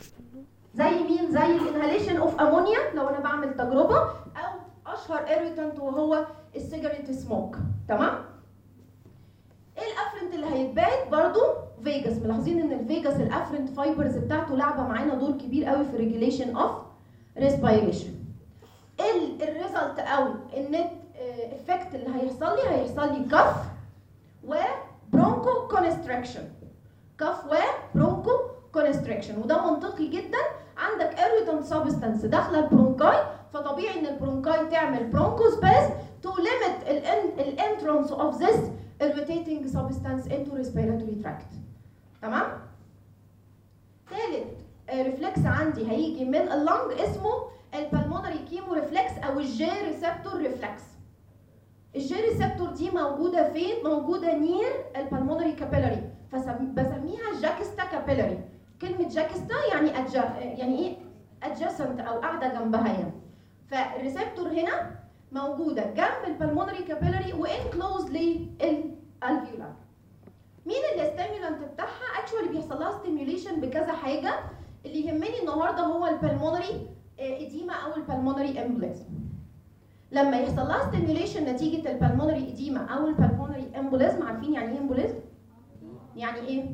زي مين زي الانهاليشن اوف امونيا لو انا بعمل تجربه او اشهر ايريتنت وهو السيجاريت سموك تمام ايه الافرنت اللي هيتبعت برضو فيجاس ملاحظين ان الفيجاس الافرنت فايبرز بتاعته لعبه معانا دور كبير قوي في ريجيليشن اوف ريسبيريشن الريزلت او النت افكت اللي هيحصل لي هيحصل لي كف وبرونكو كونستراكشن كف وبرونكو كونستراكشن وده منطقي جدا عندك ايريتنت سبستانس داخله البرونكاي فطبيعي ان البرونكاي تعمل برونكو سباس تو ليميت الانترانس اوف ذس irritating substance into respiratory tract تمام ثالث ريفلكس عندي هيجي من اللنج اسمه البلمونري كيمو ريفلكس او الجي ريسبتور ريفلكس الجي ريسبتور دي موجوده فين موجوده نير البلمونري كابيلاري فبسميها جاكستا كابيلاري كلمه جاكستا يعني أدجا يعني ايه adjacent او قاعده جنبها يعني فالريسبتور هنا موجوده جنب البلمونري كابيلاري وانكلوز للالفيولار مين الاستيمولانت بتاعها اكشوالي بيحصل لها ستيميوليشن بكذا حاجه اللي يهمني النهارده هو البلمونري اديما او البلمونري امبوليزم لما يحصل لها ستيميوليشن نتيجه البلمونري اديما او البلمونري امبوليزم عارفين يعني ايه امبوليزم يعني ايه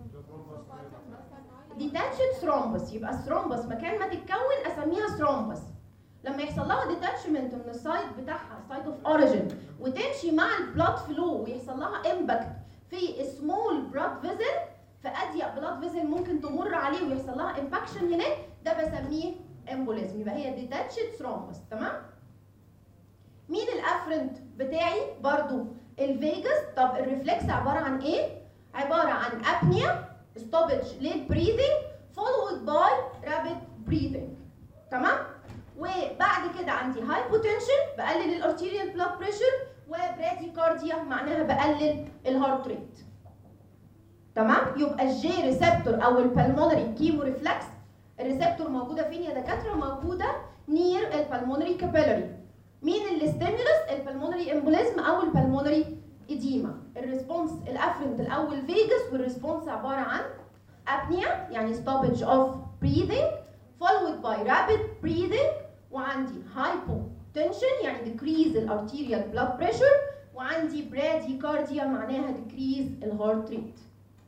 ديتاتشد ثرومبس يبقى الثرومبس مكان ما تتكون اسميها ثرومبس لما يحصل لها ديتاتشمنت من السايد بتاعها سايد اوف اوريجين وتمشي مع البلاد فلو ويحصل لها امباكت في سمول بلاد فيزل في اضيق بلاد فيزل ممكن تمر عليه ويحصل لها امباكشن هناك ده بسميه امبوليزم يبقى هي ديتاتشد ثرومبس تمام مين الافرنت بتاعي برضو الفيجاس طب الريفلكس عباره عن ايه عباره عن ابنيا ستوبج للبريذنج followed by rapid breathing تمام وبعد كده عندي هايبوتنشن بقلل الارتيريال بلاد بريشر وبراديكارديا معناها بقلل الهارت ريت تمام يبقى الجي ريسبتور او البلمونري كيمو ريفلكس الريسبتور موجوده فين يا دكاتره موجوده نير البلمونري كابيلاري مين الستيمولس البلمونري امبوليزم او البلمونري اديما الريسبونس الافرنت الاول فيجاس والريسبونس عباره عن apnea يعني stoppage of breathing followed by rapid breathing وعندي hypotension يعني decrease الارتيريال blood pressure وعندي bradycardia معناها decrease الهارت ريت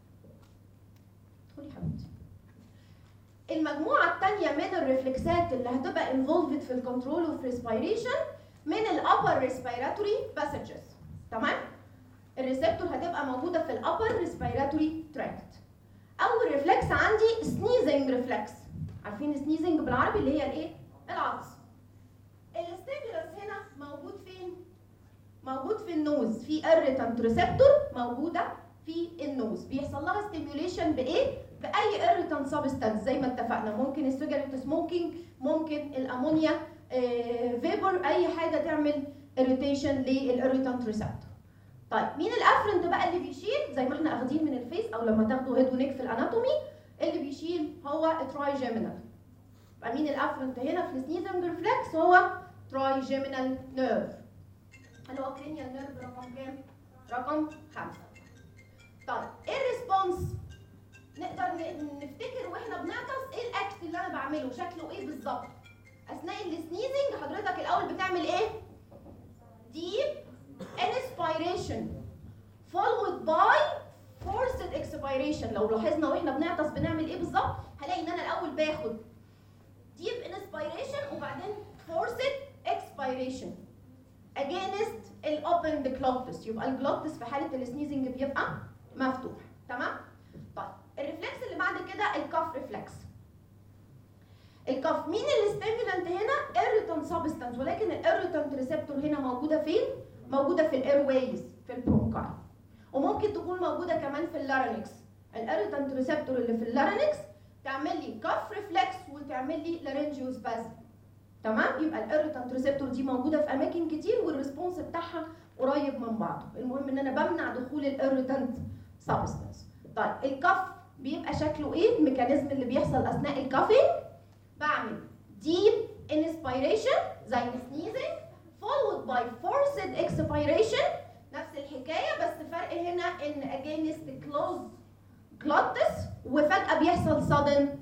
ادخلي حبيبتي المجموعة الثانية من الريفلكسات اللي هتبقى involved في الكنترول اوف respiration من الابر ريسبيراتوري باسجز تمام الريسبتور هتبقى موجوده في الابر ريسبيراتوري تراكت اول ريفلكس عندي سنيزنج ريفلكس عارفين سنيزنج بالعربي اللي هي الايه العطس الستيمولس هنا موجود فين موجود في النوز في اريتنت ريسبتور موجوده في النوز بيحصل لها ستيميوليشن بايه باي اريتنت سبستانس زي ما اتفقنا ممكن السيجاريت سموكينج ممكن الامونيا فيبر اي حاجه تعمل اريتيشن للاريتنت ريسبتور طيب مين الافرنت بقى اللي بيشيل زي ما احنا اخدين من الفيس او لما تاخدوا هيد ونيك في الاناتومي اللي بيشيل هو ترايجيمينال يبقى مين الافرنت هنا في السنيزنج ريفلكس هو ترايجيمينال نيرف اللي هو كرينيال نيرف رقم كام؟ رقم خمسة طيب ايه الريسبونس؟ نقدر ن- نفتكر واحنا بنعطس ايه الاكت اللي انا بعمله شكله ايه بالظبط؟ اثناء السنيزنج حضرتك الاول بتعمل ايه؟ deep inspiration followed by forced expiration لو لاحظنا واحنا بنعطس بنعمل ايه بالظبط هلاقي ان انا الاول باخد deep inspiration وبعدين forced expiration against ال open glottis يبقى الجلوتس في حاله السنيزنج بيبقى مفتوح تمام طيب الريفلكس اللي بعد كده الكف ريفلكس الكف مين الستيمولانت هنا irritant سبستانس ولكن الاريتنت ريسبتور هنا موجوده فين موجوده في الاير ويز في البرونكاي وممكن تكون موجوده كمان في اللارينكس الاريتنت ريسبتور اللي في اللارينكس تعمل لي كف ريفلكس وتعمل لي لارنجيو سبازم تمام يبقى الاريتنت ريسبتور دي موجوده في اماكن كتير والريسبونس بتاعها قريب من بعضه المهم ان انا بمنع دخول الاريتنت سبستانس طيب الكف بيبقى شكله ايه الميكانيزم اللي بيحصل اثناء الكافينج بعمل deep inspiration زي السنيزنج followed by forced expiration نفس الحكايه بس فرق هنا ان against closed glottis وفجاه بيحصل sudden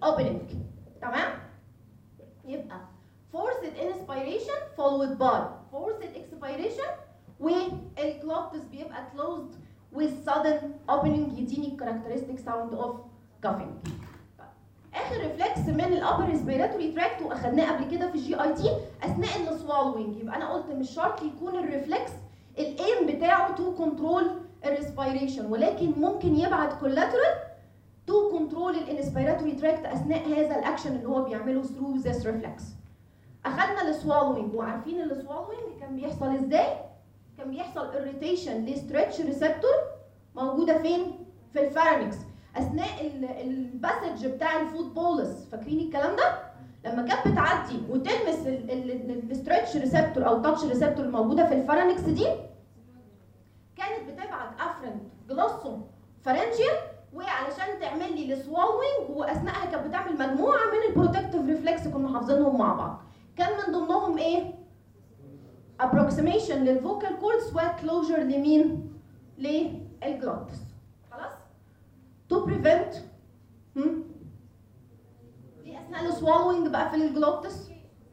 opening تمام يبقى forced inspiration followed by forced expiration والجلوتس بيبقى closed with sudden opening يديني characteristic sound of coughing اخر ريفلكس من الابر ريسبيراتوري تراكت واخدناه قبل كده في الجي اي تي اثناء السوالوينج يبقى انا قلت مش شرط يكون الريفلكس الايم بتاعه تو كنترول الريسبيريشن ولكن ممكن يبعت كولاترال تو كنترول الانسبيراتوري تراكت اثناء هذا الاكشن اللي هو بيعمله ثرو ذس ريفلكس اخدنا السوالوينج وعارفين السوالوينج كان بيحصل ازاي كان بيحصل اريتيشن لستريتش ريسبتور موجوده فين في الفارنكس اثناء الباسج بتاع الفود بولس فاكرين الكلام ده لما كانت بتعدي وتلمس الستريتش ريسبتور او تاتش ريسبتور الموجوده في الفارنكس دي كانت بتبعت افرنت جلوسو فرنجيال وعلشان تعمل لي السوالوينج واثناءها كانت بتعمل مجموعه من البروتكتيف ريفلكس كنا حافظينهم مع بعض كان من ضمنهم ايه approximation للفوكال كوردز وكلوجر لمين للجلوتس خلاص to prevent هم؟ دي اثناء السوالوينج بقى في الجلوتس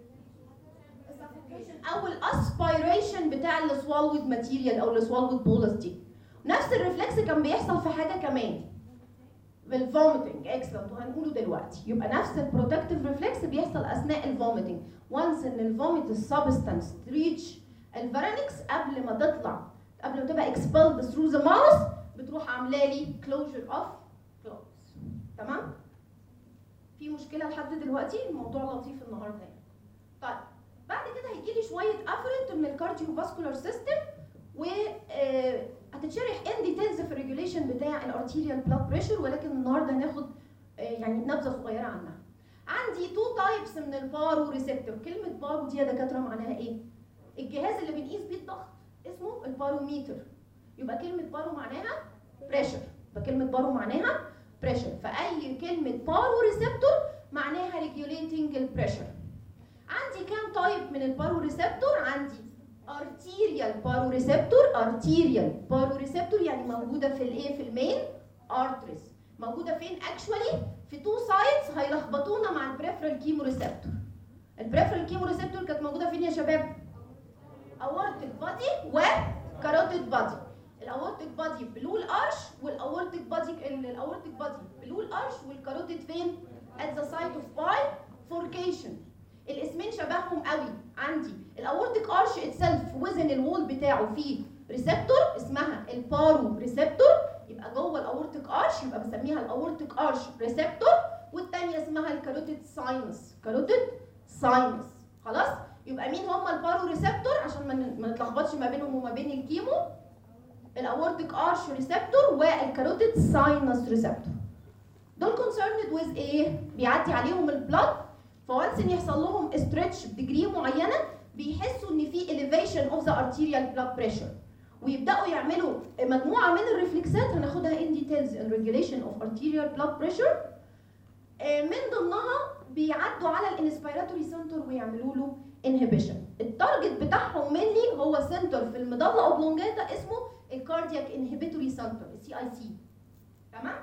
او الاسبيريشن بتاع السوالويد ماتيريال او السوالويد بولس دي نفس الريفلكس كان بيحصل في حاجه كمان بالفوميتنج اكسلنت وهنقوله دلوقتي يبقى نفس البروتكتيف ريفلكس بيحصل اثناء الفوميتنج وانس ان الفوميت السبستانس ريتش الفارنكس قبل ما تطلع قبل ما تبقى expelled through the mouth بتروح عامله لي closure of clothes تمام في مشكله لحد دلوقتي الموضوع لطيف النهارده يعني. طيب بعد كده هيجي لي شويه افرنت من الكارديو فاسكولار سيستم و آه، هتتشرح ان ديتيلز في الريجوليشن بتاع الارتيريال بلاد بريشر ولكن النهارده هناخد آه، يعني نبذه صغيره عنها عندي تو تايبس من البارو ريسبتور كلمه بارو دي يا دكاتره معناها ايه الجهاز اللي بنقيس بيه الضغط اسمه الباروميتر يبقى كلمه بارو معناها بريشر يبقى كلمه بارو معناها بريشر فاي كلمه بارو ريسبتور معناها ريجوليتنج البريشر عندي كام تايب من البارو ريسبتور عندي ارتيريال بارو ريسبتور ارتيريال بارو ريسبتور يعني موجوده في الايه في المين ارتريز موجوده فين اكشوالي في تو سايتس هيلخبطونا مع البريفرال كيمو ريسبتور البريفرال كيمو ريسبتور كانت موجوده فين يا شباب اورتيك بادي وكاروتيد بادي الاورتيك بادي بلو الارش والاورتيك بادي الاورتيك بادي بلو الارش والكاروتيد فين at the site of bifurcation الاسمين شبههم قوي عندي الاورتيك ارش اتسلف وزن الوول بتاعه فيه ريسبتور اسمها البارو ريسبتور يبقى جوه الاورتيك ارش يبقى بسميها الاورتيك ارش ريسبتور والثانيه اسمها الكاروتيد ساينس كاروتيد ساينس خلاص يبقى مين هم البارو ريسبتور عشان ما ن- ما نتلخبطش ما بينهم وما بين الكيمو الاورتيك ارش ريسبتور والكاروتيد ساينس ريسبتور دول concerned with ايه بيعدي عليهم البلاد فوانس ان يحصل لهم استرتش بديجري معينه بيحسوا ان في elevation of the arterial blood pressure ويبداوا يعملوا مجموعه من الريفلكسات هناخدها in details in regulation of arterial blood pressure آه، من ضمنها بيعدوا على الانسبيراتوري سنتر ويعملوا له انهبيشن التارجت بتاعهم مني هو سنتر في المضله اوبلونجاتا اسمه الكاردياك انهبيتوري سنتر السي اي سي تمام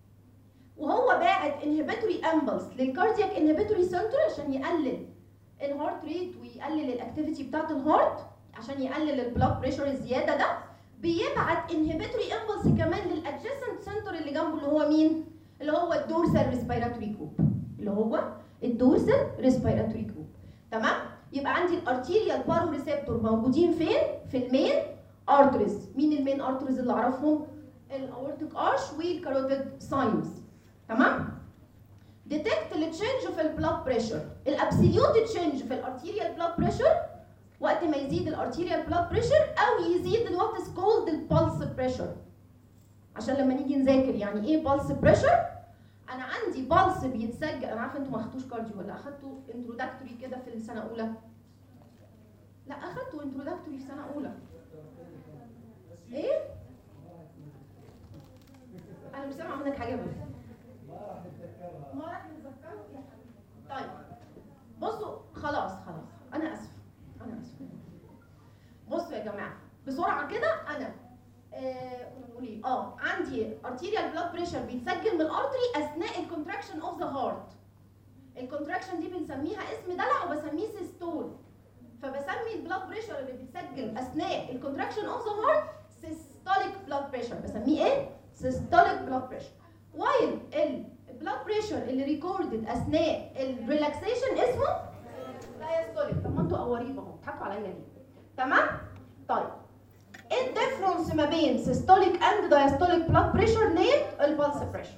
وهو باعت انهبيتوري امبلس للكاردياك انهبيتوري سنتر عشان يقلل الهارت ريت ويقلل الاكتيفيتي بتاعت الهارت عشان يقلل البلاد بريشر الزياده ده بيبعت انهبيتوري امبلس كمان للادجيسنت سنتر اللي جنبه اللي هو مين اللي هو الدورسال ريسبيراتوري جروب اللي هو الدورسال ريسبيراتوري جروب تمام يبقى عندي الارتيريال بارو ريسبتور موجودين فين في المين ارتريز مين المين ارتريز اللي اعرفهم الاورتيك ارش والكاروتيد ساينس تمام ديتكت التشينج في البلاد بريشر الابسوليوت تشينج في الارتيريال بلاد بريشر وقت ما يزيد الارتيريال بلاد بريشر او يزيد الوات از كولد البلس بريشر عشان لما نيجي نذاكر يعني ايه بلس بريشر انا عندي بلس بيتسجل انا عارفه انتوا ما اخدتوش كارديو ولا اخدتوا انتروداكتوري كده في السنه اولى لا اخدتوا انتروداكتوري في سنه اولى ايه انا مش سامعه منك حاجه بس ما راح نتذكره يا حبيبي. طيب بصوا خلاص خلاص انا اسف انا اسف بصوا يا جماعه بسرعه كده انا آه كنا بنقول ايه اه عندي arterial blood pressure بيتسجل من الارتري اثناء الكونتراكشن اوف ذا هارت الكونتراكشن دي بنسميها اسم دلع وبسميه سيستول فبسمي البلاد بريشر اللي بيتسجل اثناء الكونتراكشن اوف ذا هارت سيستوليك بلاد بريشر بسميه ايه سيستوليك بلاد بريشر وايل البلاد بريشر اللي ريكوردد اثناء الريلاكسيشن اسمه دايستوليك طب ما انتوا قواريب اهو بتضحكوا عليا ليه تمام طيب ايه الديفرنس ما بين سيستوليك اند دايستوليك بلاد بريشر نيم البلس بريشر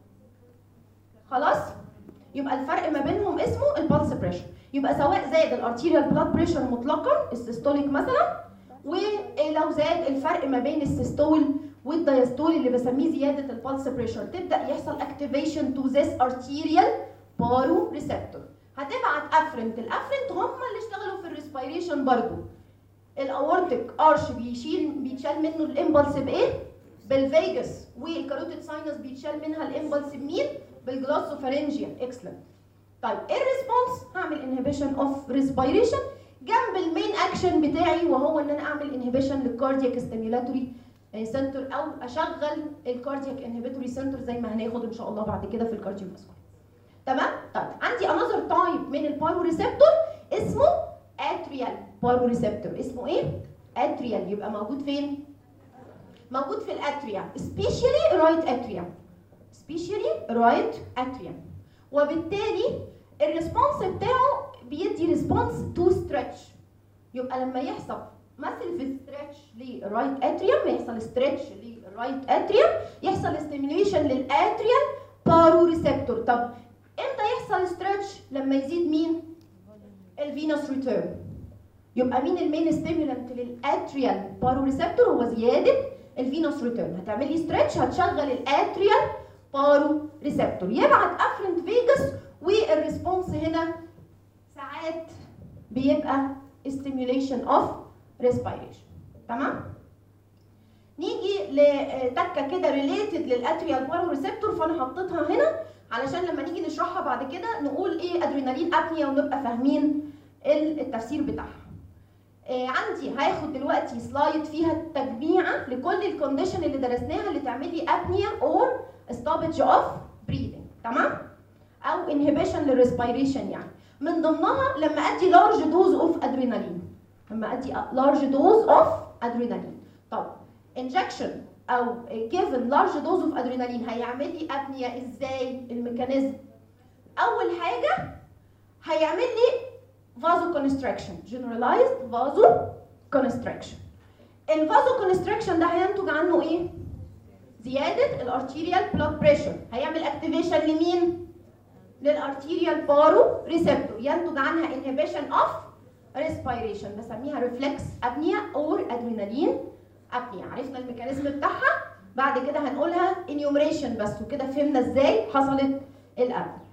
خلاص يبقى الفرق ما بينهم اسمه البلس بريشر يبقى سواء زاد الارتيريال بلاد بريشر مطلقا السيستوليك مثلا ولو زاد الفرق ما بين السيستول والدايستول اللي بسميه زياده البلس بريشر تبدا يحصل اكتيفيشن تو ذيس ارتيريال بارو ريسبتور هتبعت افرنت الافرنت هم اللي اشتغلوا في الريسبيريشن برضو الاورتيك ارش بيشيل بيتشال منه الامبلس بايه بالفيجاس والكاروتيد ساينس بيتشال منها الامبلس بمين بالجلوسوفارنجيال اكسلنت طيب ايه الريسبونس هعمل انهبيشن اوف ريسبيريشن جنب المين اكشن بتاعي وهو ان انا اعمل انهبيشن للكاردياك ستيميولاتوري سنتر او اشغل الكاردياك انهبيتوري سنتر زي ما هناخد ان شاء الله بعد كده في الكارديو تمام طيب عندي انذر تايب من البايرو ريسبتور اسمه اتريال بايرو ريسبتور اسمه ايه اتريال يبقى موجود فين موجود في الاتريا سبيشالي رايت اتريا سبيشالي رايت اتريا وبالتالي الريسبونس بتاعه بيدي ريسبونس تو ستريتش يبقى لما يحصل مثل في ستريتش للرايت اتريوم يحصل ستريتش للرايت اتريوم يحصل ستيميوليشن للاتريال بارو ريسبتور طب امتى يحصل ستريتش لما يزيد مين الفينوس ريتيرن يبقى مين المين ستيمولانت للاتريال بارو ريسبتور هو زياده الفينوس ريتيرن هتعملي ستريتش هتشغل الاتريال بارو ريسبتور يبعت افرنت فيجاس والريسبونس هنا ساعات بيبقى stimulation of respiration تمام نيجي لتكه كده ريليتد للاتريال بارو ريسبتور فانا حطيتها هنا علشان لما نيجي نشرحها بعد كده نقول ايه ادرينالين ابنيا ونبقى فاهمين التفسير بتاعها آه عندي هاخد دلوقتي سلايد فيها تجميعه لكل الكونديشن اللي درسناها اللي تعمل لي ابنيا اور ستوبج اوف بريدنج تمام او انهبيشن للريسبيريشن يعني من ضمنها لما ادي لارج دوز اوف ادرينالين لما ادي لارج دوز اوف ادرينالين طب انجكشن او جيفن لارج دوز اوف ادرينالين هيعمل لي ابنيا ازاي الميكانيزم اول حاجه هيعمل لي فازو كونستراكشن جنرالايزد فازو كونستراكشن الفازو كونستراكشن ده هينتج عنه ايه زياده الارتيريال بلاد بريشر هيعمل اكتيفيشن لمين للارتيريال بارو ريسبتور ينتج عنها انهبيشن اوف ريسبيريشن بسميها ريفلكس ابنيا اور ادرينالين ابنيا عرفنا الميكانيزم بتاعها بعد كده هنقولها انيومريشن بس وكده فهمنا ازاي حصلت الابنيا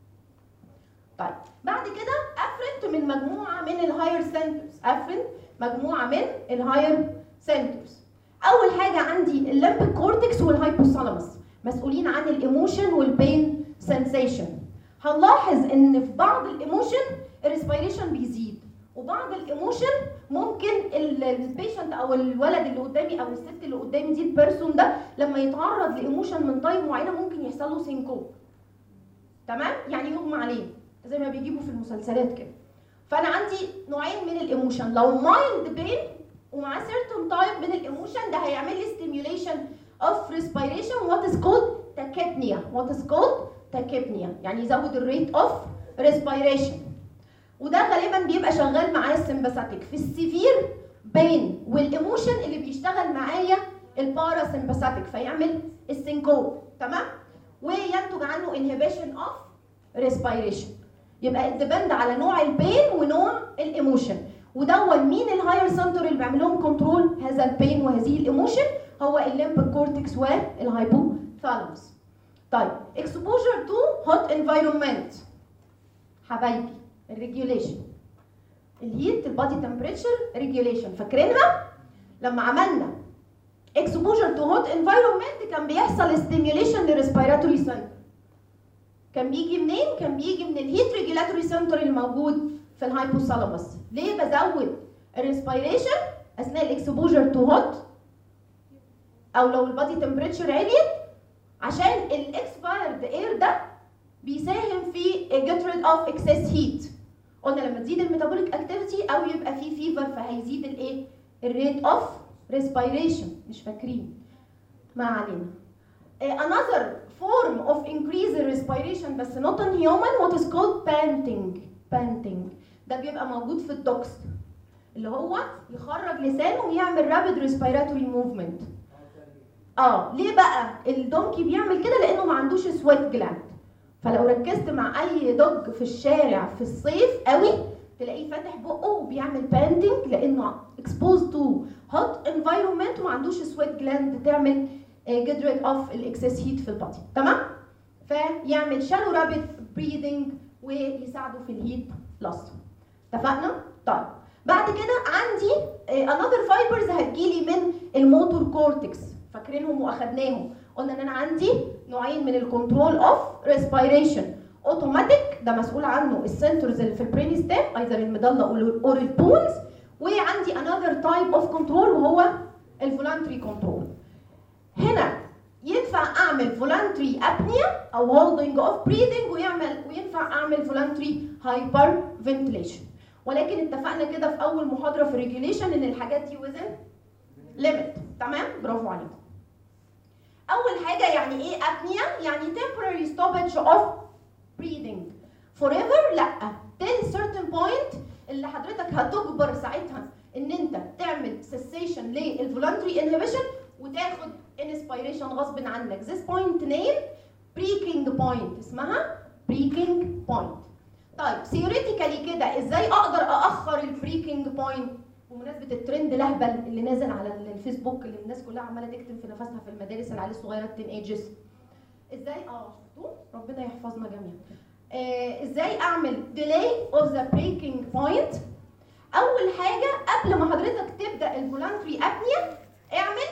طيب بعد كده افرنت من مجموعه من الهاير سنترز افرنت مجموعه من الهاير سنترز اول حاجه عندي الليمبك كورتكس والهايبوثالاموس مسؤولين عن الايموشن والبين سensation هنلاحظ ان في بعض الايموشن الريسبيريشن بيزيد وبعض الايموشن ممكن البيشنت او الولد اللي قدامي او الست اللي قدامي دي البيرسون ده لما يتعرض لايموشن من طيب معينه ممكن يحصل له سينكوب تمام يعني يغمى عليه زي ما بيجيبوا في المسلسلات كده فانا عندي نوعين من الايموشن لو مايلد بين ومع سيرتون تايب من الايموشن ده هيعمل لي ستيميوليشن اوف ريسبيريشن وات از كولد تاكيبنيا وات از كولد تاكيبنيا يعني يزود الريت اوف ريسبيريشن وده غالبا بيبقى شغال معايا السمباثيك في السيفير بين والايموشن اللي بيشتغل معايا البارا سمباثيك فيعمل السينكوب تمام وينتج عنه انهبيشن اوف ريسبيريشن يبقى الديبند على نوع البين ونوع الايموشن ودون مين الهاير سنتر اللي بيعمل لهم كنترول هذا البين وهذه الايموشن هو الليمبك كورتكس والهايبوثالاموس طيب exposure to hot environment حبايبي الريجوليشن الهيت البادي تمبريتشر ريجوليشن فاكرينها لما عملنا exposure to hot environment كان بيحصل stimulation للريسبيراتوري سنتر كان بيجي منين كان بيجي من الهيت ريجولاتوري سنتر الموجود في الهايبوثالاموس ليه بزود الريسبيريشن اثناء الاكسبوجر تو هوت او لو البادي تمبريتشر عليت عشان الاكسبايرد اير ده بيساهم في get rid of excess heat قلنا لما تزيد الميتابوليك اكتيفيتي او يبقى في فيفر فهيزيد الايه الريت اوف respiration مش فاكرين ما علينا uh, another form of increase in respiration بس not in human what is called panting panting ده بيبقى موجود في الدوكس اللي هو يخرج لسانه ويعمل rapid respiratory movement اه ليه بقى الدونكي بيعمل كده لانه ما عندوش سويت جلاند فلو ركزت مع اي دوج في الشارع في الصيف قوي تلاقيه فاتح بقه وبيعمل باندنج لانه exposed to hot environment وما عندوش سويت جلاند تعمل get rid of الاكسس هيت في البطن تمام فيعمل شالو رابيد بريذنج ويساعده في الهيت لوس اتفقنا طيب بعد كده عندي another fibers هتجيلي من الموتور كورتكس فاكرينهم واخدناهم قلنا ان انا عندي نوعين من الكنترول اوف ريسبيريشن اوتوماتيك ده مسؤول عنه السنترز اللي في البرين ستيم ايذر المضله اور البونز وعندي another type of control وهو الفولانتري كنترول هنا ينفع اعمل فولانتري ابنيا او هولدنج اوف بريذنج ويعمل وينفع اعمل فولانتري هايبر فنتليشن ولكن اتفقنا كده في اول محاضره في ريجوليشن ان الحاجات دي وزن ليميت تمام برافو عليكم اول حاجه يعني ايه ابنيا يعني temporary stoppage of breathing forever لا till certain point اللي حضرتك هتجبر ساعتها ان انت تعمل cessation للفولانتري inhibition وتاخد inspiration غصب عنك this point name breaking point اسمها breaking point طيب theoretically كده ازاي اقدر ااخر البريكنج بوينت بمناسبه الترند لهبل اللي نازل على الفيسبوك اللي الناس كلها عماله تكتب في نفسها في المدارس العيال الصغيره التين ايجز ازاي اه شفتوه ربنا يحفظنا جميعا آه ازاي اعمل delay of the breaking point اول حاجه قبل ما حضرتك تبدا الفولانتري ابنيا اعمل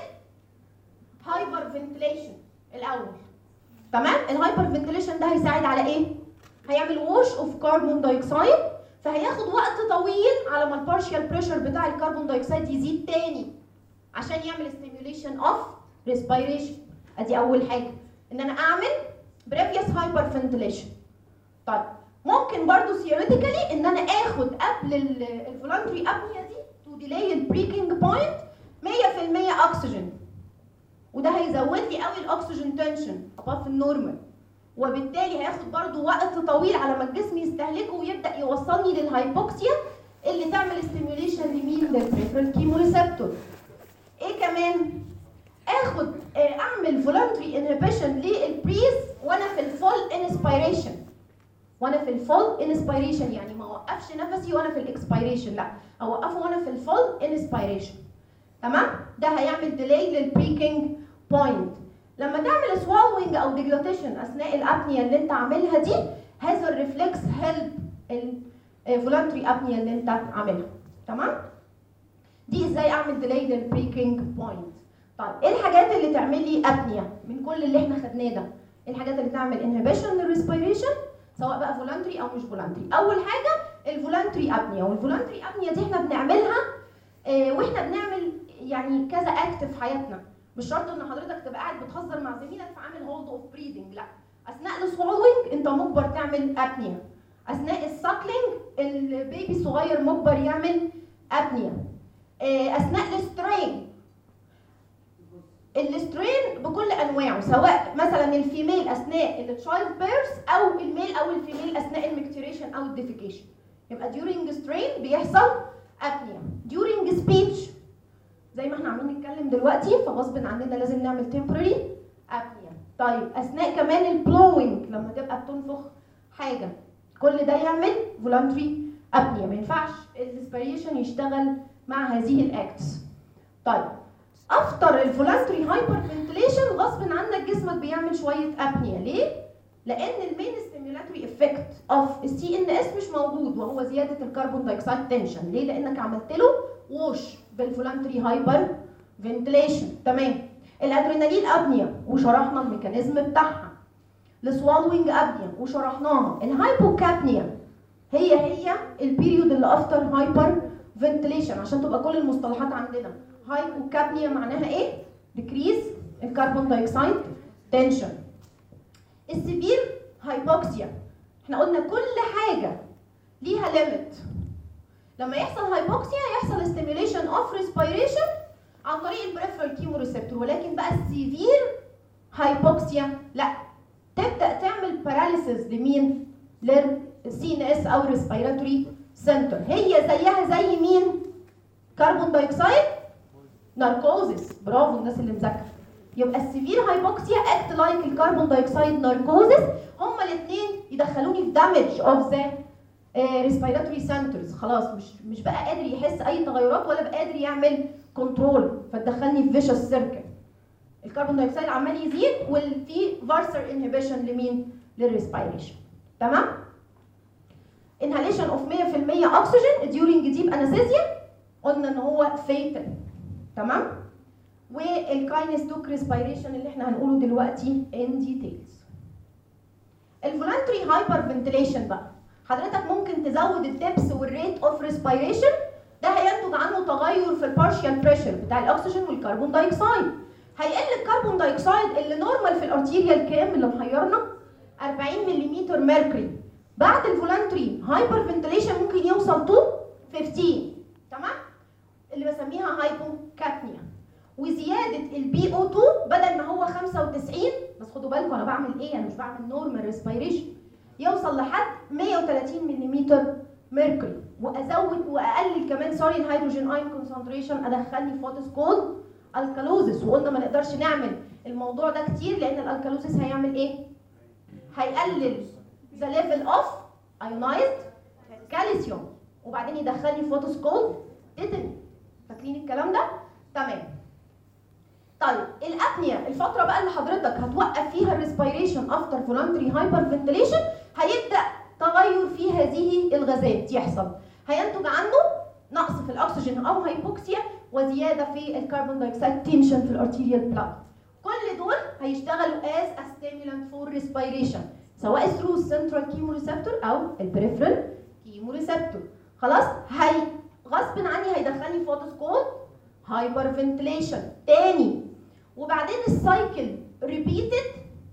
هايبر فنتليشن الاول تمام الهايبر فنتليشن ده هيساعد على ايه هيعمل ووش اوف كربون دايوكسيد فهياخد وقت طويل على ما البارشال بريشر بتاع الكربون دايوكسيد يزيد تاني عشان يعمل ستيميوليشن اوف ريسبيريشن ادي اول حاجه ان انا اعمل بريفيوس هايبر فنتليشن طيب ممكن برضو ثيوريتيكالي ان انا اخد قبل الفولانتري ابنيا دي تو ديلي البريكنج بوينت 100% اكسجين وده هيزود لي قوي الاكسجين تنشن اباف النورمال وبالتالي هياخد برضو وقت طويل على ما الجسم يستهلكه ويبدا يوصلني للهايبوكسيا اللي تعمل ستيميوليشن لمين للبريفرال كيموريسبتور ايه كمان اخد اعمل فولنتري انهبيشن للبريز وانا في الفول انسبيريشن وانا في الفول انسبيريشن يعني ما اوقفش نفسي وانا في الاكسبيريشن لا اوقفه وانا في الفول انسبيريشن تمام ده هيعمل ديلي للبريكنج بوينت لما تعمل سوالوينج او ديجلوتيشن اثناء الابنيا اللي انت عاملها دي هذا الريفلكس هيلب الفولنتري ابنيا اللي انت عاملها تمام دي ازاي اعمل ديلي للبريكنج بوينت طيب ايه الحاجات اللي تعمل لي ابنيا من كل اللي احنا خدناه ده ايه الحاجات اللي تعمل انهبيشن للريسبيريشن سواء بقى فولنتري او مش فولنتري اول حاجه الفولنتري ابنيا والفولنتري ابنيا دي احنا بنعملها اه واحنا بنعمل يعني كذا اكت في حياتنا مش شرط ان حضرتك تبقى قاعد بتهزر مع زميلك فعامل هولد اوف بريدنج لا اثناء السوالوينج انت مجبر تعمل ابنيا اثناء الساكلينج البيبي الصغير مجبر يعمل ابنيا اثناء السترين السترين بكل انواعه سواء مثلا الفيميل اثناء التشايلد بيرث او الميل او الفيميل اثناء المكتوريشن او الديفيكيشن يبقى during strain بيحصل ابنيا during speech زي ما احنا عاملين نتكلم دلوقتي فغصب عننا لازم نعمل temporary apnea طيب اثناء كمان البلوينج لما تبقى بتنفخ حاجه كل ده يعمل voluntary apnea ما ينفعش الريسبيريشن يشتغل مع هذه الاكتس طيب افتر الفولنتري هايبر فنتليشن غصب عنك جسمك بيعمل شويه ابنيا ليه لان المين ستيمولاتوري افكت اوف السي ان اس مش موجود وهو زياده الكربون دايوكسيد تنشن ليه لانك عملت له ووش بالفولنتري هايبر فنتليشن تمام الادرينالين ابنيا وشرحنا الميكانيزم بتاعها السوالوينج ابنيا وشرحناها الهايبوكابنيا هي هي البيريود اللي افتر هايبر فنتليشن عشان تبقى كل المصطلحات عندنا هايبوكابنيا معناها ايه ديكريز الكربون دايوكسيد تنشن السيفير هايبوكسيا احنا قلنا كل حاجه ليها ليميت لما يحصل هايبوكسيا يحصل ستيميوليشن اوف ريسبيريشن عن طريق البريفرال كيمو ريسبتور ولكن بقى السيفير هايبوكسيا لا تبدا تعمل باراليسيس لمين؟ للسي ان اس او ريسبيراتوري سنتر هي زيها زي مين؟ كربون دايوكسيد ناركوزس برافو الناس اللي مذاكره يبقى السيفير هايبوكسيا اكت لايك الكربون دايوكسيد ناركوزس هما الاثنين يدخلوني في دامج اوف ذا ريسبيراتوري سنترز خلاص مش مش بقى قادر يحس اي تغيرات ولا بقى قادر يعمل كنترول فتدخلني في فيشس سيركل الكربون دايوكسيد عمال يزيد وفي فارسر انهبيشن لمين للريسبيريشن تمام inhalation of 100% oxygen during deep anesthesia قلنا ان هو fatal تمام والكاينستوك ريسبيريشن اللي احنا هنقوله دلوقتي in details الفولانتري هايبر فنتليشن بقى حضرتك ممكن تزود الدبس والريت اوف ريسبيريشن ده هينتج عنه تغير في البارشال بريشر بتاع الاكسجين والكربون دايوكسيد هيقل الكربون دايوكسيد اللي نورمال في الارتيريال كام اللي محيرنا 40 ملم ميركوري بعد الفولانتري هايبر فنتليشن ممكن يوصل تو 15 تمام اللي بسميها هايبوكابنيا وزياده البي او 2 بدل ما هو 95 بس خدوا بالكم انا بعمل ايه انا مش بعمل نورمال ريسبيريشن يوصل لحد 130 ملم ميركوري وازود واقلل كمان سوري الهيدروجين اين كونسنتريشن ادخلني في وات كولد الكالوزس وقلنا ما نقدرش نعمل الموضوع ده كتير لان الالكالوزس هيعمل ايه؟ هيقلل ذا ليفل اوف ايونايزد كالسيوم وبعدين يدخلني في وات كولد تيتاني فاكرين الكلام ده؟ تمام طيب الابنيا الفتره بقى اللي حضرتك هتوقف فيها الريسبيريشن افتر فولانتري هايبر فنتليشن هيبدا تغير في هذه الغازات يحصل هينتج عنه نقص في الاكسجين او هايبوكسيا وزياده في الكربون دايوكسيد تنشن في الارتيريال بلاد كل دول هيشتغلوا as a stimulant for respiration سواء through السنترال كيمو ريسبتور او البريفرال كيمو ريسبتور خلاص هي غصب عني هيدخلني في واتس كولد هايبر فنتليشن تاني وبعدين السايكل ريبيتد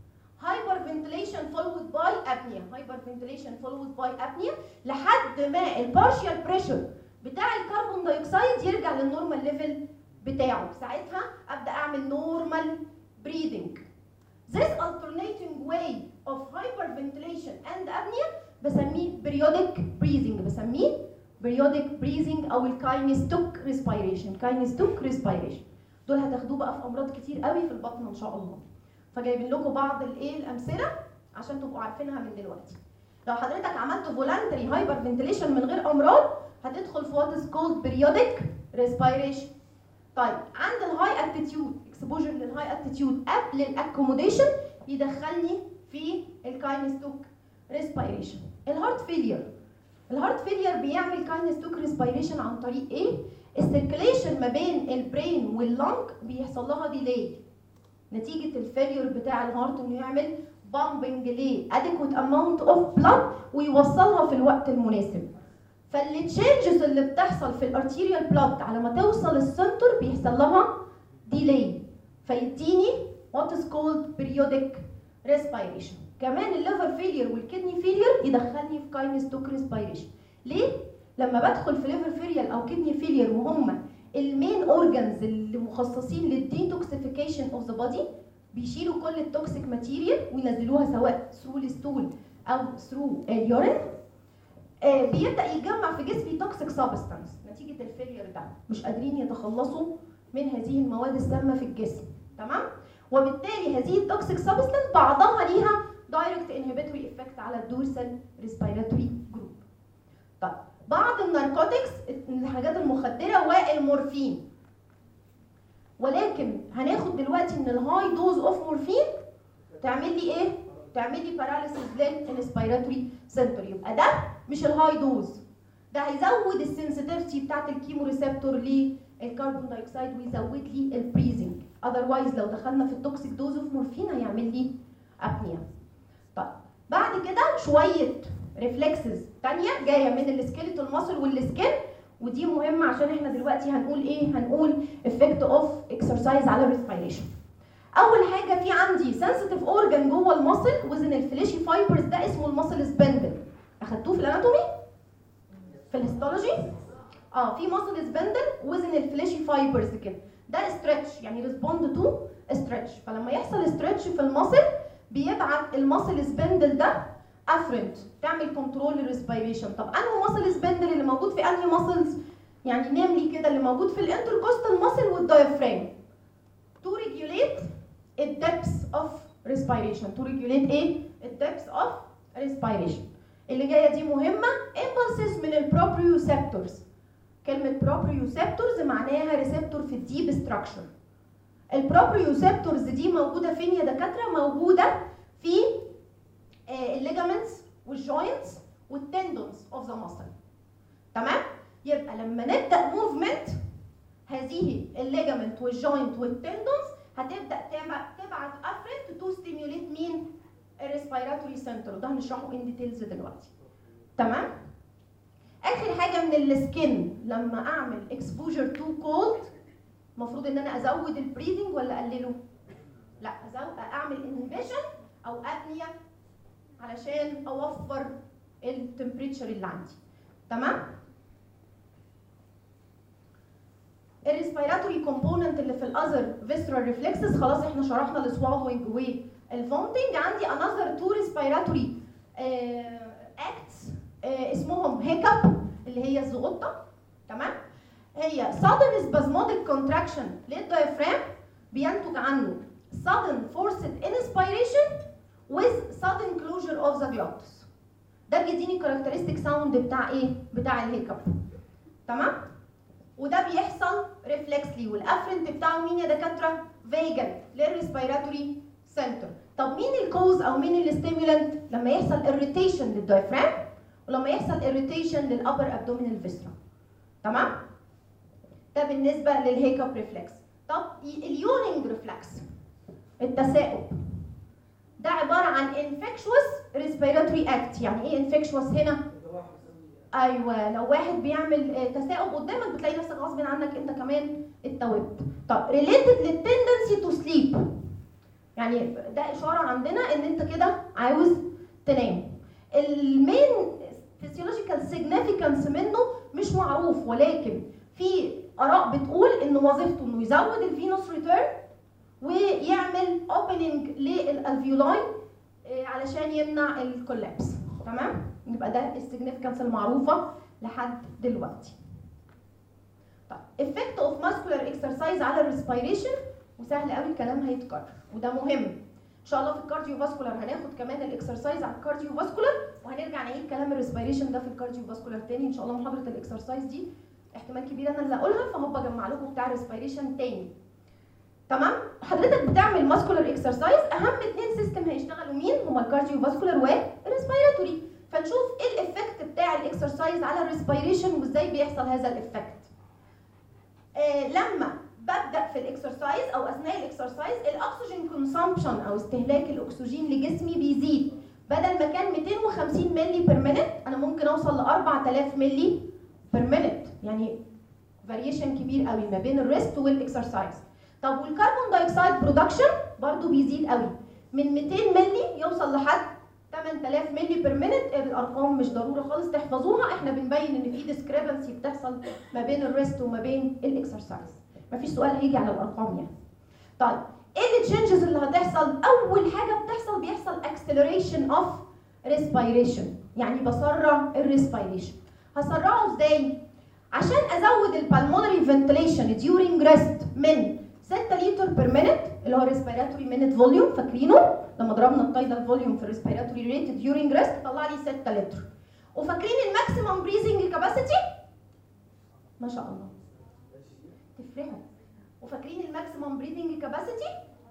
هايبر فنتليشن فولود باي ابنيا هايبر فنتليشن فولود باي ابنيا لحد ما البارشال بريشر بتاع الكربون دايوكسيد يرجع للنورمال ليفل بتاعه ساعتها ابدا اعمل نورمال breathing this alternating way of hyperventilation and apnea بسميه periodic breathing بسميه periodic breathing او الكاينستوك respiration كاينستوك respiration دول هتاخدوه بقى في امراض كتير قوي في البطن ان شاء الله فجايبين لكم بعض الايه الامثله عشان تبقوا عارفينها من دلوقتي لو حضرتك عملت فولانتري هايبر فنتليشن من غير امراض هتدخل في وات از كولد بيريودك ريسبيريشن طيب عند الهاي اتيتيود اكسبوجر للهاي اتيتيود قبل الاكوموديشن يدخلني في الكاينستوك ريسبيريشن الهارت فيلير الهارت فيلير بيعمل كاينستوك ريسبيريشن عن طريق ايه السيركيليشن ما بين البرين واللنج بيحصل لها ديلي نتيجه الفيلير بتاع الهارت انه يعمل بامبنج ليه adequate amount of blood ويوصلها في الوقت المناسب فالتشينجز اللي بتحصل في الارتيريال بلاد على ما توصل السنتر بيحصل لها ديلي فيديني وات از كولد periodic respiration كمان الليفر فيلير والكدني فيلير يدخلني في كاينستوك ريسبيريشن ليه لما بدخل في ليفر فيلير او كدني فيلير وهم المين اورجانز اللي مخصصين للديتوكسيفيكيشن اوف ذا بودي بيشيلوا كل التوكسيك ماتيريال وينزلوها سواء ثرو الستول او ثرو اليورين آه بيبدا يتجمع في جسمي توكسيك سبستانس نتيجه الفيلير ده مش قادرين يتخلصوا من هذه المواد السامه في الجسم تمام وبالتالي هذه التوكسيك سبستانس بعضها ليها دايركت انهبيتوري افكت على الدورسال ريسبيراتوري جروب طيب بعض الناركوتكس الحاجات المخدره والمورفين ولكن هناخد دلوقتي ان الهاي دوز اوف مورفين تعمل لي ايه تعمل لي باراليسيس للانسبيراتوري سنتر يبقى ده مش الهاي دوز ده هيزود السنسيتيفيتي بتاعت الكيمو ريسبتور للكربون دايوكسيد ويزود لي البريزنج اذروايز لو دخلنا في التوكسيك دوز اوف مورفين هيعمل لي ابنيا طيب بعد كده شويه ريفلكسز تانية جايه من السكيلتال ماسل والسكين ودي مهمه عشان احنا دلوقتي هنقول ايه هنقول افكت اوف اكسرسايز على الريسبيريشن اول حاجه في عندي سنسيتيف اورجان جوه المصل وزن الفليشي فايبرز ده اسمه المصل سبندل اخدتوه في الاناتومي في الهيستولوجي اه في مصل سبندل وزن الفليشي فايبرز كده ده ستريتش يعني ريسبوند تو ستريتش فلما يحصل ستريتش في المصل بيبعت المصل سبندل ده افرنت تعمل كنترول للريسبيريشن طب انهي مصل سبندل اللي موجود في انهي ماسلز يعني ناملي كده اللي موجود في الانتركوستال ماسل والدايفرام to regulate the depth of respiration to regulate ايه الدبس of respiration اللي جايه دي مهمه impulses من البروبريوسبتورز كلمه proprioceptors معناها ريسبتور في الديب ستراكشر البروبريوسبتورز دي موجوده فين يا دكاتره موجوده في الليجامنتس والجوينتس والتندونز اوف ذا ماسل تمام يبقى لما نبدا موفمنت هذه الليجامنت والجوينت والتندونز هتبدا تبعت افرنت تو ستيموليت مين الريسبيراتوري سنتر وده هنشرحه ان ديتيلز دلوقتي تمام اخر حاجه من السكين لما اعمل اكسبوجر تو كولد المفروض ان انا ازود البريدنج ولا اقلله لا ازود اعمل انهبيشن او ابنيه علشان اوفر التمبريتشر اللي عندي تمام الريسبيراتوري كومبوننت اللي في الاذر فيسترال ريفلكسز خلاص احنا شرحنا السوالوينج والفومتنج عندي انذر تو ريسبيراتوري اكتس اسمهم هيكب اللي هي الزغطه تمام هي sudden spasmodic contraction للدايفرام بينتج عنه sudden forced inspiration with sudden closure of the glottis ده بيديني كاركترستيك ساوند بتاع ايه بتاع الهيكب تمام وده بيحصل ريفلكسلي والافرنت بتاعه مين يا دكاتره فيجن للريسبيراتوري سنتر طب مين الكوز او مين الستيمولانت لما يحصل irritation للدايفرام ولما يحصل irritation للابر ابدومينال فيسترا تمام ده بالنسبه للهيكب ريفلكس طب اليونينج ريفلكس التثاؤب ده عباره عن infectious respiratory act يعني ايه infectious هنا ايوه لو واحد بيعمل تثاؤب قدامك بتلاقي نفسك غصب عنك انت كمان اتوبت طب ريليتد للتندنسي تو سليب يعني ده اشاره عندنا ان انت كده عاوز تنام المين فيسيولوجيكال سيجنيفيكانس منه مش معروف ولكن في اراء بتقول ان وظيفته انه يزود الفينوس ريتيرن ويعمل اوبننج للالفيولاي علشان يمنع الكولابس تمام يبقى ده السيجنيفيكانس المعروفه لحد دلوقتي طيب افكت اوف ماسكولار اكسرسايز على الريسبيريشن وسهل قوي الكلام هيتكرر وده مهم ان شاء الله في الكارديو فاسكولار هناخد كمان الاكسرسايز على الكارديو فاسكولار وهنرجع نعيد كلام الريسبيريشن ده في الكارديو فاسكولار تاني ان شاء الله محاضره الاكسرسايز دي احتمال كبير انا اللي اقولها فهبقى اجمع لكم بتاع الريسبيريشن تاني تمام حضرتك بتعمل ماسكولار اكسرسايز اهم اثنين سيستم هيشتغلوا مين هما الكارديو فاسكولار والريسبيراتوري فنشوف ايه الافكت بتاع الاكسرسايز على الريسبيريشن وازاي بيحصل هذا الافكت آه لما ببدا في الاكسرسايز او اثناء الاكسرسايز الاكسجين كونسامبشن او استهلاك الاكسجين لجسمي بيزيد بدل ما كان 250 مللي بير مينت انا ممكن اوصل ل 4000 مللي بير مينت يعني فاريشن كبير قوي ما بين الريست والاكسرسايز طب والكربون دايوكسيد برودكشن برضو بيزيد قوي من 200 مللي يوصل لحد 8000 مللي بير مينت الارقام مش ضروره خالص تحفظوها احنا بنبين ان في ديسكريبنسي بتحصل ما بين الريست وما بين الاكسرسايز مفيش سؤال هيجي على الارقام يعني طيب ايه التشنجز اللي هتحصل اول حاجه بتحصل بيحصل acceleration اوف ريسبيريشن يعني بسرع الريسبيريشن هسرعه ازاي عشان ازود البالمونري فنتليشن during ريست من 6 لتر بير مينت اللي هو الريسبيراتوري مينت فوليوم فاكرينه لما ضربنا التايدال فوليوم في الريسبيراتوري ريت ديورنج ريست طلع لي 6 لتر وفاكرين الماكسيمم بريزنج كاباسيتي ما شاء الله تفرحوا وفاكرين الماكسيمم بريدنج كاباسيتي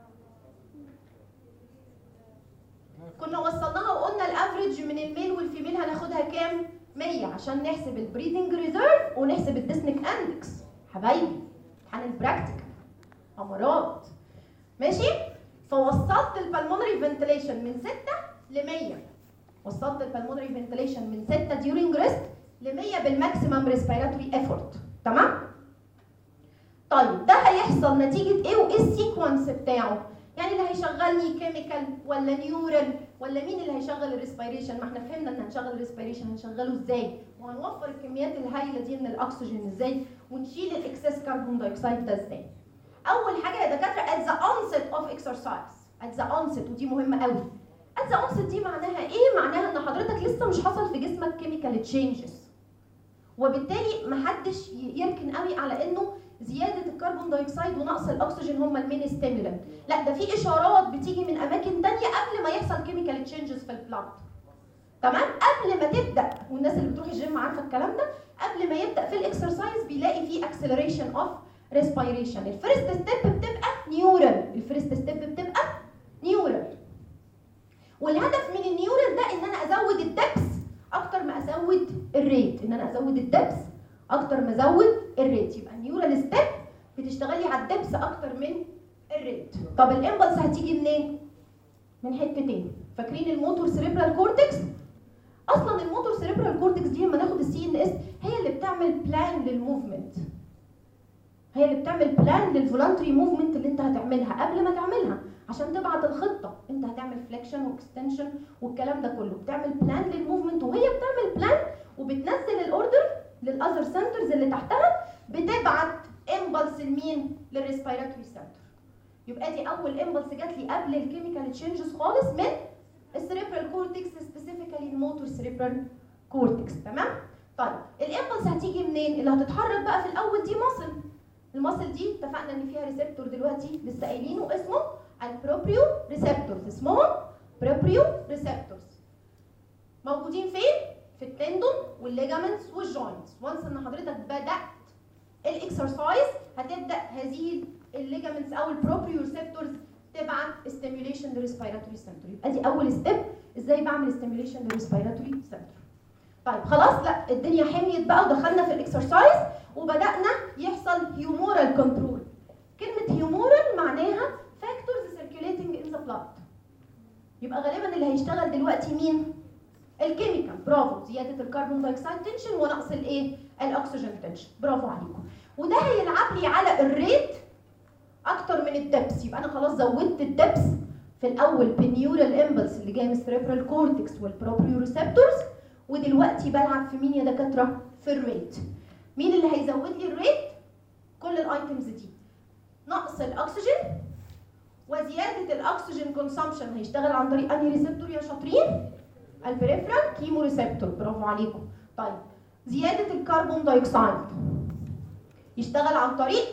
كنا وصلناها وقلنا الافريج من الميل والفيميل هناخدها كام 100 عشان نحسب البريدنج ريزيرف ونحسب الديسنيك اندكس حبايبي امتحان البراكتيكال امارات ماشي فوصلت البلمونري فنتليشن من 6 ل 100 وصلت البلمونري فنتليشن من 6 ديورنج ريست ل 100 بالماكسيمم ريسبيراتوري ايفورت تمام طيب ده هيحصل نتيجه ايه وايه السيكونس بتاعه يعني اللي هيشغلني كيميكال ولا نيورال ولا مين اللي هيشغل الريسبيريشن ما احنا فهمنا ان هنشغل الريسبيريشن هنشغله ازاي وهنوفر الكميات الهائله دي من الاكسجين ازاي ونشيل الاكسس كربون دايوكسيد ده ازاي اول حاجه يا دكاتره at the onset of exercise at the onset ودي مهمه قوي at the onset دي معناها ايه معناها ان حضرتك لسه مش حصل في جسمك كيميكال تشينجز وبالتالي محدش يركن قوي على انه زياده الكربون دايوكسيد ونقص الاكسجين هم المين ستيمولنت لا ده في اشارات بتيجي من اماكن تانية قبل ما يحصل كيميكال تشينجز في البلانت تمام قبل ما تبدا والناس اللي بتروح الجيم عارفه الكلام ده قبل ما يبدا في الاكسرسايز بيلاقي فيه اكسلريشن اوف ريسبيريشن الفيرست ستيب بتبقى نيورال الفيرست ستيب بتبقى نيورال والهدف من النيورال ده ان انا ازود الدبس اكتر ما ازود الريت ان انا ازود الدبس اكتر ما ازود الريت يبقى النيورال ستيب بتشتغلي على الدبس اكتر من الريت طب الامبلس هتيجي منين من حتتين فاكرين الموتور سيريبرال كورتكس اصلا الموتور سيريبرال كورتكس دي لما ناخد السي ان اس هي اللي بتعمل بلان للموفمنت هي اللي بتعمل بلان للفولانتري موفمنت اللي انت هتعملها قبل ما تعملها عشان تبعت الخطه انت هتعمل فليكشن واكستنشن والكلام ده كله بتعمل بلان للموفمنت وهي بتعمل بلان وبتنزل الاوردر للاذر سنترز اللي تحتها بتبعت امبلس لمين للريسبيراتوري سنتر يبقى دي اول امبلس جات لي قبل الكيميكال تشينجز خالص من السريبرال كورتكس سبيسيفيكالي الموتور سريبرال كورتكس تمام طيب الامبلس هتيجي منين اللي هتتحرك بقى في الاول دي مصل المصل دي اتفقنا ان فيها ريسبتور دلوقتي لسه قايلينه اسمه البروبريو ريسبتورز اسمهم بروبريو ريسبتورز موجودين فين في التندون والليجامنتس والجوينتس وانس ان حضرتك بدات الاكسرسايز هتبدا هذه الليجامنتس او البروبريو ريسبتورز تبعت ستيميوليشن للريسبيراتوري سنتر يبقى دي اول ستيب ازاي بعمل ستيميوليشن للريسبيراتوري سنتر طيب خلاص لا الدنيا حميت بقى ودخلنا في الاكسرسايز وبدانا يحصل هيومورال كنترول كلمه هيومورال معناها فاكتورز سيركيوليتنج ان ذا بلاد يبقى غالبا اللي هيشتغل دلوقتي مين الكيميكال برافو زياده الكربون دايوكسيد تنشن ونقص الايه الاكسجين تنشن برافو عليكم وده هيلعب لي على الريت اكتر من الدبس يبقى انا خلاص زودت الدبس في الاول بالنيورال امبلس اللي جاي من السريبرال كورتكس والبروبريو ريسبتورز ودلوقتي بلعب في مين يا دكاتره في الريت مين اللي هيزود لي الريت كل الايتمز دي نقص الاكسجين وزياده الاكسجين كونسامشن هيشتغل عن طريق انهي ريسبتور يا شاطرين البريفرال كيمو ريسبتور برافو عليكم طيب زياده الكربون دايوكسيد يشتغل عن طريق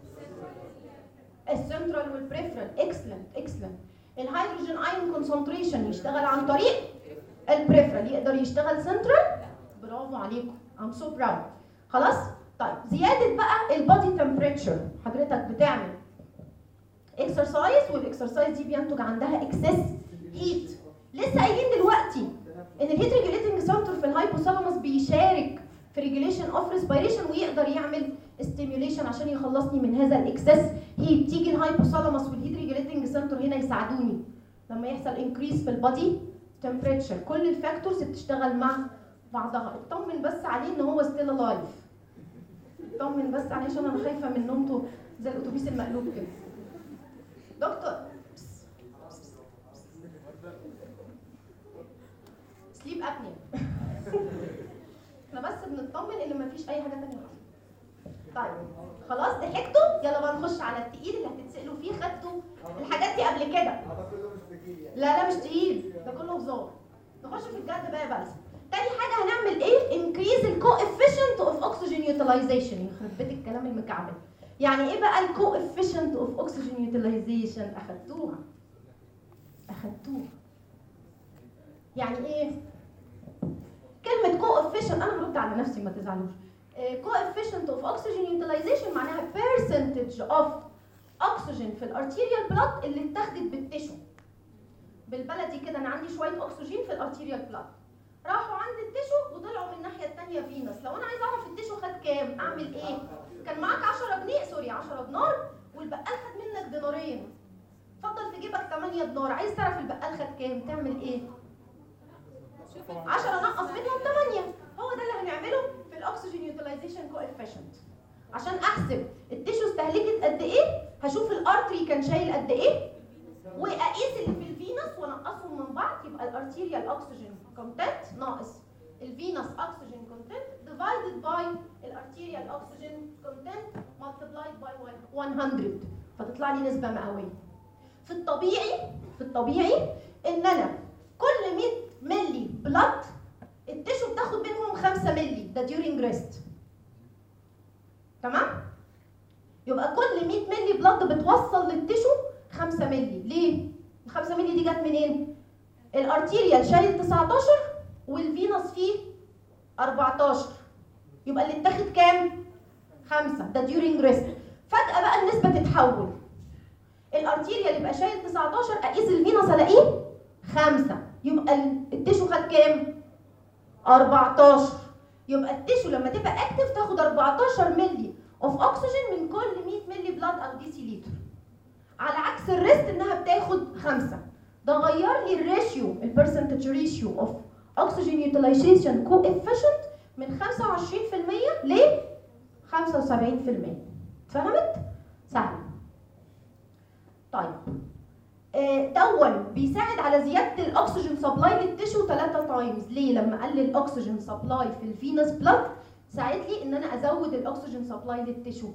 السنترال والبريفرال اكسلنت اكسلنت الهيدروجين ايون كونسنتريشن يشتغل عن طريق البريفرال يقدر يشتغل سنترال برافو عليكم ام سو براود خلاص طيب زياده بقى البادي تمبريتشر حضرتك بتعمل اكسرسايز والاكسرسايز دي بينتج عندها اكسس هيت لسه قايلين دلوقتي ان الهيت ريجوليتنج سنتر في الهايبوثالاموس بيشارك في ريجوليشن اوف ريسبيريشن ويقدر يعمل ستيميوليشن عشان يخلصني من هذا الاكسس هيت تيجي الهايبوثالاموس والهيت ريجوليتنج سنتر هنا يساعدوني لما يحصل انكريز في البادي تمبريتشر كل الفاكتورز بتشتغل مع بعضها اطمن بس عليه ان هو ستيل الايف اطمن بس عليه عشان انا خايفه من نومته زي الاتوبيس المقلوب كده دكتور سليب ابنيا احنا بس بنطمن ان مفيش اي حاجه تانية حصلت طيب خلاص ضحكتوا يلا بقى نخش على التقيل اللي هتتسالوا فيه خدتوا الحاجات دي قبل كده لا لا مش تقيل ده كله هزار نخش في الجد بقى يا بس تاني حاجه هنعمل ايه انكريز الكوفيشنت اوف اوكسجين يوتيلايزيشن يخرب بيت الكلام المكعبل يعني ايه بقى الكوفيشنت اوف اوكسجين يوتيلايزيشن اخدتوها اخدتوها يعني ايه كلمه كوفيشنت انا برد على نفسي ما تزعلوش coefficient of oxygen utilization معناها percentage of oxygen في الارتيريال بلاد اللي اتاخدت بالتشو بالبلدي كده انا عندي شويه اكسجين في الارتيريال بلاد راحوا عند التشو وطلعوا من الناحيه الثانيه فينس لو انا عايز اعرف التشو خد كام اعمل ايه كان معاك 10 جنيه سوري 10 دينار والبقال خد منك دينارين فضل في جيبك 8 دينار عايز تعرف البقال خد كام تعمل ايه 10 نقص منهم 8 هو ده اللي هنعمله في الاكسجين يوتيلايزيشن كوفيشنت عشان احسب التيشو استهلكت قد ايه هشوف الارتري كان شايل قد ايه كونتنت ناقص الفينوس اكسجين كونتنت divided by الارتيريال اكسجين كونتنت multiplied by 100 فتطلع لي نسبه مئويه في الطبيعي في الطبيعي ان انا كل 100 ملي بلاد التشو بتاخد منهم 5 ملي ده during rest تمام يبقى كل 100 ملي بلاد بتوصل للتشو 5 ملي ليه ال 5 ملي دي جت منين الارتيريال شايل 19 والفينوس فيه 14 يبقى اللي اتاخد كام 5 ده during rest فجأة بقى النسبة تتحول الارتيريال يبقى شايل 19 اقيس الفينوس الاقيه 5 يبقى التشو خد كام 14 يبقى التشو لما تبقى اكتف تاخد 14 مللي اوف اكسجين من كل 100 مللي بلاد او دي لتر على عكس الريست انها بتاخد 5 ده غير لي الريشيو البرسنتج ريشيو اوف اكسجين يوتيلايزيشن كو افيشنت من 25% ل 75% فهمت؟ سهل طيب آه، دون بيساعد على زياده الاكسجين سبلاي للتشو 3 تايمز ليه لما قلل الاكسجين سبلاي في الفينس بلاد ساعد لي ان انا ازود الاكسجين سبلاي للتشو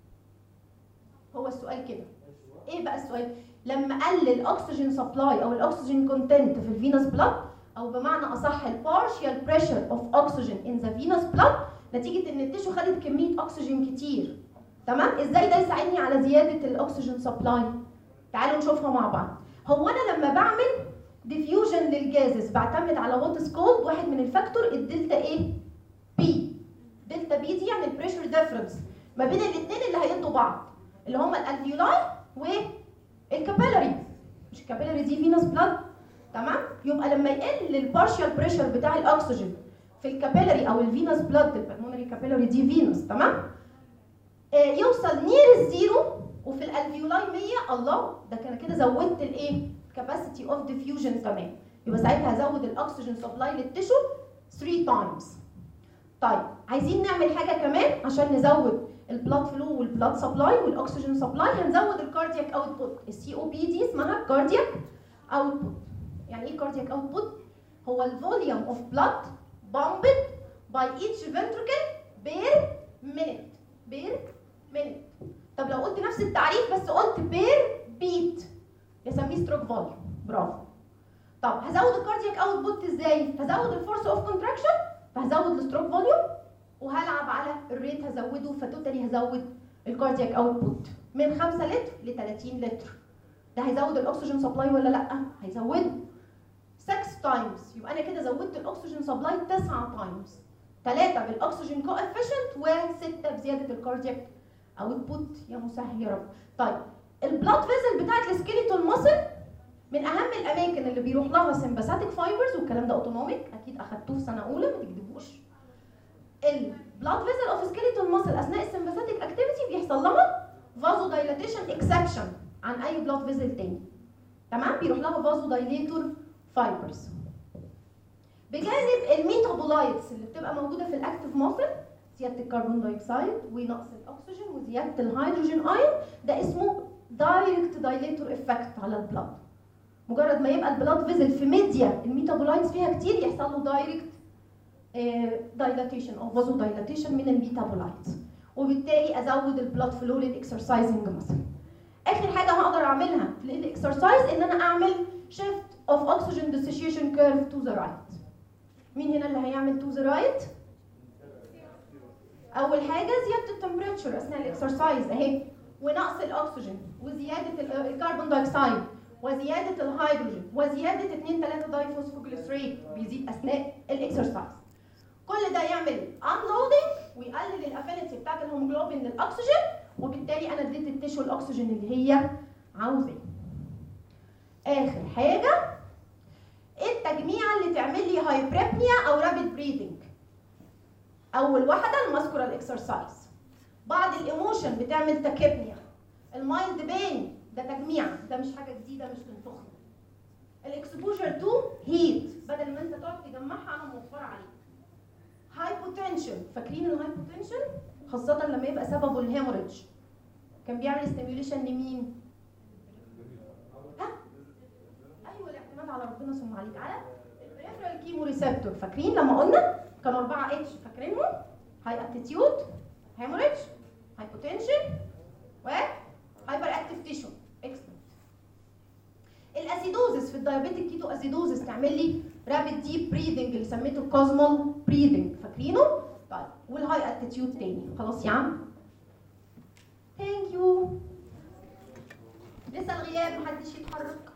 هو السؤال كده ايه بقى السؤال لما قلل الاكسجين سبلاي او الاكسجين كونتنت في الفينس بلاد او بمعنى اصح البارشال بريشر اوف اوكسجين ان ذا فينس بلاد نتيجه ان التشو خدت كميه اكسجين كتير تمام ازاي ده يساعدني على زياده الاكسجين سبلاي تعالوا نشوفها مع بعض هو انا لما بعمل ديفيوجن للجازز بعتمد على وات از كولد واحد من الفاكتور الدلتا ايه بي دلتا بي دي يعني البريشر ديفرنس ما بين الاثنين اللي هيدوا بعض اللي هما الالفيولاي والكابيلاري مش الكابيلاري دي فينوس بلاد تمام يبقى لما يقل البارشال بريشر بتاع الاكسجين في الكابيلاري او الفينوس بلاد البلمونري كابيلاري دي فينوس تمام آه يوصل نير الزيرو وفي الالفيولاي 100 الله ده كان كده زودت الايه كاباسيتي اوف ديفيوجن كمان يبقى ساعتها هزود الاكسجين سبلاي للتشو 3 تايمز طيب عايزين نعمل حاجه كمان عشان نزود البلاد فلو والبلاد سبلاي والاكسجين سبلاي هنزود الكاردياك اوتبوت السي او بي دي اسمها كاردياك اوتبوت يعني ايه كاردياك اوتبوت هو الفوليوم اوف بلاد بامبد باي ايتش ventricle بير مينيت بير مينيت طب لو قلت نفس التعريف بس قلت بير بيت يسميه ستروك فوليوم برافو طب هزود الكاردياك اوتبوت ازاي هزود الفورس اوف كونتراكشن فهزود الستروك فوليوم وهلعب على الريت هزوده فتوتالي هزود الكاردياك اوتبوت من 5 لتر ل 30 لتر ده هيزود الاكسجين سبلاي ولا لا هيزوده 6 تايمز يبقى انا كده زودت الاكسجين سبلاي 9 تايمز 3 بالاكسجين كوفيشنت و6 بزياده الكاردياك اوتبوت يا مسهل يا رب طيب البلاد فيزل بتاعت السكيليتون ماسل من اهم الاماكن اللي بيروح لها سمباثيك فايبرز والكلام ده اوتونوميك اكيد اخدتوه في سنه اولى ما تكذبوش البلاد فيزل اوف سكيليتون ماسل اثناء السمباثيك اكتيفيتي بيحصل لها فازو دايلاتيشن اكسبشن عن اي بلاد فيزل تاني تمام بيروح لها فازو دايليتور فايبرز بجانب الميتابولايتس اللي بتبقى موجوده في الاكتيف ماسل زياده الكربون دايوكسيد ونقص الاكسجين وزياده الهيدروجين ايون ده اسمه دايركت دايليتور افكت على البلاد مجرد ما يبقى البلاد فيزل في ميديا الميتابولايتس فيها كتير يحصل له دايركت دايلاتيشن او فازو دايلاتيشن من الميتابولايتس وبالتالي ازود البلاد فلو للاكسرسايزنج مثلا اخر حاجه هقدر اعملها للاكسرسايز ان انا اعمل شيفت اوف اوكسجين ديسوسيشن كيرف تو ذا رايت مين هنا اللي هيعمل تو ذا رايت اول حاجه زياده التمبريتشر اثناء الاكسرسايز اهي ونقص الاكسجين وزياده ال- الكربون دايوكسيد وزياده الهيدروجين وزياده 2 3 دايفوسفوجليسريت بيزيد اثناء الاكسرسايز كل ده يعمل انلودنج ويقلل الافينيتي بتاعت الهيموجلوبين للاكسجين وبالتالي انا اديت التشو الاكسجين اللي هي عاوزاه اخر حاجه التجميعه اللي تعمل لي هايبريبنيا او رابيد بريدنج اول واحده الماسكورال اكسرسايز بعض الايموشن بتعمل تاكيبنيا المايلد بين ده تجميع ده مش حاجه جديده مش تنفخ الاكسبوجر تو هيت بدل ما انت تقعد تجمعها انا موفره عليك هايبوتنشن فاكرين الهايبوتنشن خاصه لما يبقى سببه الهيموريدج كان بيعمل ستيميوليشن لمين ها ايوه الاعتماد على ربنا ثم عليك على البريفرال كيمو كيمو ريسبتور فاكرين لما قلنا كانوا 4 اتش فاكرينهم هاي اتيتيود هيموريدج هايبوتنشن و هايبر اكتيف تيشو اكسلنت الاسيدوزس في الدايابيتيك كيتو اسيدوزس تعمل لي رابيد ديب بريذنج اللي سميته الكوزمول بريذنج فاكرينه طيب والهاي اتيتيود تاني خلاص يا عم ثانك يو لسه الغياب محدش يتحرك